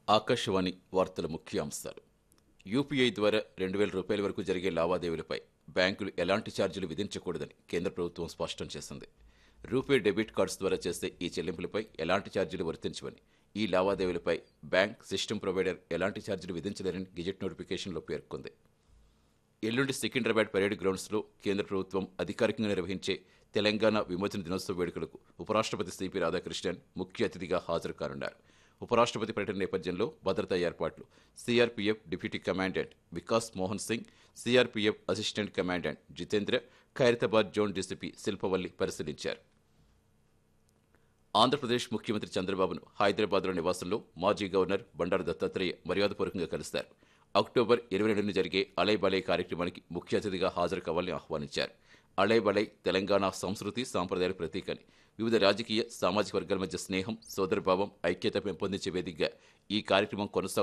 ఆకాశవాణి వార్తల ముఖ్యాంశాలు యూపీఐ ద్వారా రెండు వేల రూపాయల వరకు జరిగే లావాదేవీలపై బ్యాంకులు ఎలాంటి ఛార్జీలు విధించకూడదని కేంద్ర ప్రభుత్వం స్పష్టం చేసింది రూపే డెబిట్ కార్డ్స్ ద్వారా చేసే ఈ చెల్లింపులపై ఎలాంటి ఛార్జీలు వర్తించవని ఈ లావాదేవీలపై బ్యాంక్ సిస్టమ్ ప్రొవైడర్ ఎలాంటి ఛార్జీలు విధించలేరని గెజెట్ నోటిఫికేషన్లో పేర్కొంది ఎల్లుండి సికింద్రాబాద్ పరేడ్ గ్రౌండ్స్లో కేంద్ర ప్రభుత్వం అధికారికంగా నిర్వహించే తెలంగాణ విమోచన దినోత్సవ వేడుకలకు ఉపరాష్ట్రపతి సిపి రాధాకృష్ణన్ ముఖ్య అతిథిగా హాజరు కానున్నారు ఉపరాష్ట్రపతి పర్యటన నేపథ్యంలో భద్రతా ఏర్పాట్లు CRPF deputy commandant Vikas Mohan Singh CRPF assistant commandant Jitendra Khairatabad zone DCP Shilpavalli పరిశీలించారు ఆంధ్రప్రదేశ్ ముఖ్యమంత్రి చంద్రబాబును హైదరాబాద్లో నివాసంలో మాజీ గవర్నర్ బండారు దత్తాత్రేయ మర్యాదపూర్వకంగా కలిశారు అక్టోబర్ ఇరవై రెండున జరిగే అలై బలై కార్యక్రమానికి ముఖ్య అతిథిగా హాజరు కావాలని ఆహ్వానించారు అలై బలై తెలంగాణ సంస్కృతి సాంప్రదాయాల ప్రతీకని వివిధ రాజకీయ సామాజిక వర్గాల మధ్య స్నేహం సోదరభావం ఐక్యత పెంపొందించే వేదికగా ఈ కార్యక్రమం కొనసాగు